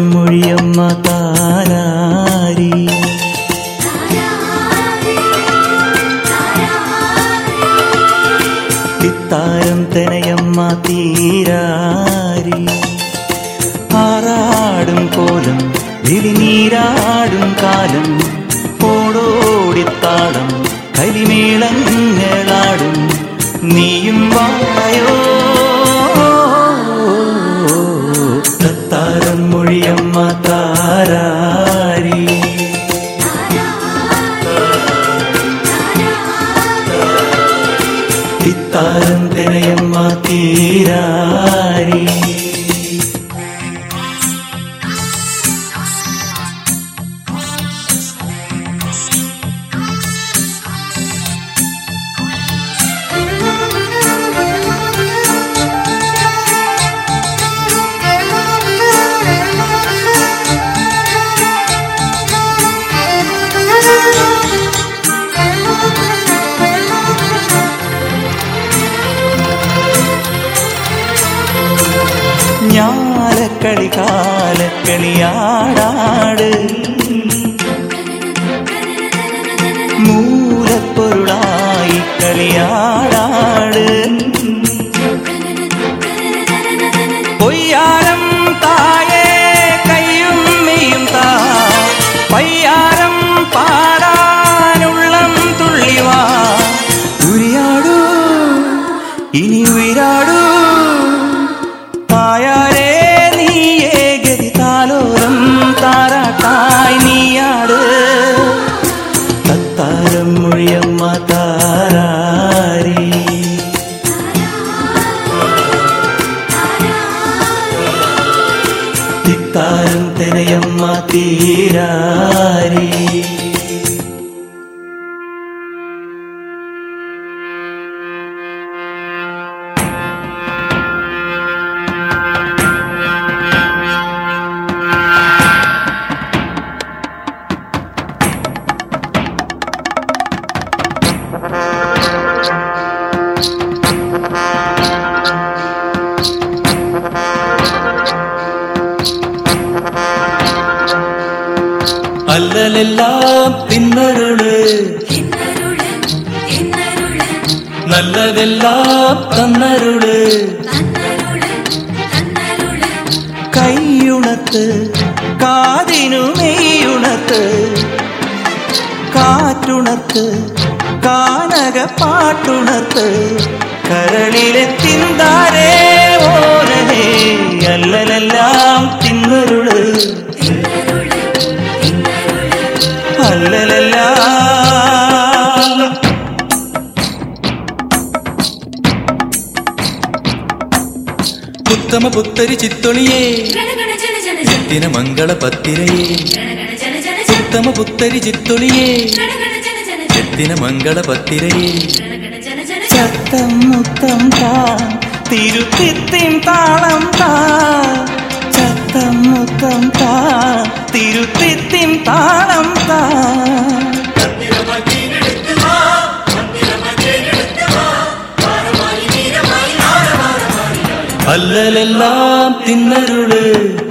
മൊഴിയമ്മ താരാരി തിത്താരം തനയമ്മ തീരാരി ആറാടും കോലം വിളിനീരാടും കാലം ഓടോടിത്താളം കരിമേളങ്ങളാടും നീയും വായോ തത്താരം മൊഴിയമ്മ താരാരി തിത്താരം തിരയമ്മ തീരാരി ഞാലക്കളി കാലക്കളിയാടാട് മൂലപ്പൊരുളായി കളിയാടാട് പൊയ്യാരം തായേ കയ്യും മെയ്യും താ പയ്യാരം പാടാനുള്ളം തുള്ളിവാ ഉരിയാടൂ ഇനി ഉയരാടൂ തായാരേ നീയേ ഗതി താലോലം താരാട്ടായി നീയാട് തത്താരം മൊഴിയമ്മ താരാരി തിത്താരം തെനയമ്മ തീരാരി അല്ലലെല്ലാം തിന്നരുള് നല്ലതെല്ലാം തന്നരുള് കൈയുണത്ത് കാതിനു മെയ്യുണത്ത് കാറ്റുണത്ത് കാനക പാട്ടുണത്ത് കരളിലെ തിന്താരേ ഓരഹേ അല്ലലെല്ലാം തിന്നരുള് അല്ലലെല്ലാം ഉത്തമ പുത്തരി ചിത്തൊളിയേ എത്തിന മംഗള പത്തിരയേ ഉത്തമ പുത്തരി ചിത്തൊളിയേ എത്തിന മംഗള പത്തിരയേ ചത്തം മുത്തം താ തിരുത്തിത്തിൻ താളം താ ചത്തം മുത്തം താ തിരുത്തിത്തിൻ താളം താ അല്ലലെല്ലാം തിന്നരുള്